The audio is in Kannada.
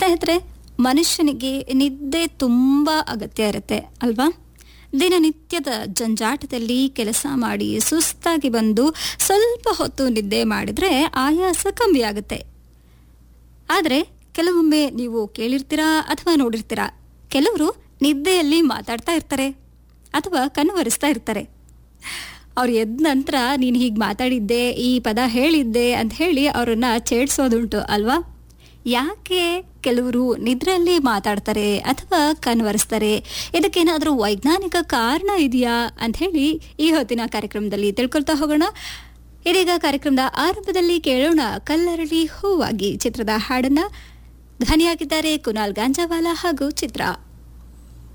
ಸ್ನೇಹಿತರೆ ಮನುಷ್ಯನಿಗೆ ನಿದ್ದೆ ತುಂಬ ಅಗತ್ಯ ಇರುತ್ತೆ ಅಲ್ವಾ ದಿನನಿತ್ಯದ ಜಂಜಾಟದಲ್ಲಿ ಕೆಲಸ ಮಾಡಿ ಸುಸ್ತಾಗಿ ಬಂದು ಸ್ವಲ್ಪ ಹೊತ್ತು ನಿದ್ದೆ ಮಾಡಿದ್ರೆ ಆಯಾಸ ಕಮ್ಮಿ ಆಗುತ್ತೆ ಆದರೆ ಕೆಲವೊಮ್ಮೆ ನೀವು ಕೇಳಿರ್ತೀರಾ ಅಥವಾ ನೋಡಿರ್ತೀರಾ ಕೆಲವರು ನಿದ್ದೆಯಲ್ಲಿ ಮಾತಾಡ್ತಾ ಇರ್ತಾರೆ ಅಥವಾ ಕನ್ವರಿಸ್ತಾ ಇರ್ತಾರೆ ಅವ್ರು ಎದ್ದ ನಂತರ ನೀನು ಹೀಗೆ ಮಾತಾಡಿದ್ದೆ ಈ ಪದ ಹೇಳಿದ್ದೆ ಅಂತ ಹೇಳಿ ಅವರನ್ನ ಛೇಡ್ಸೋದುಂಟು ಅಲ್ವಾ ಯಾಕೆ ಕೆಲವರು ನಿದ್ರೆಯಲ್ಲಿ ಮಾತಾಡ್ತಾರೆ ಅಥವಾ ಕನ್ವರಿಸ್ತಾರೆ ಇದಕ್ಕೇನಾದರೂ ವೈಜ್ಞಾನಿಕ ಕಾರಣ ಇದೆಯಾ ಅಂತ ಹೇಳಿ ಈ ಹೊತ್ತಿನ ಕಾರ್ಯಕ್ರಮದಲ್ಲಿ ತಿಳ್ಕೊಳ್ತಾ ಹೋಗೋಣ ಇದೀಗ ಕಾರ್ಯಕ್ರಮದ ಆರಂಭದಲ್ಲಿ ಕೇಳೋಣ ಕಲ್ಲರಳಿ ಹೂವಾಗಿ ಚಿತ್ರದ ಹಾಡನ್ನ ಧ್ವನಿಯಾಗಿದ್ದಾರೆ ಕುನಾಲ್ ಗಾಂಜಾವಾಲ ಹಾಗೂ ಚಿತ್ರ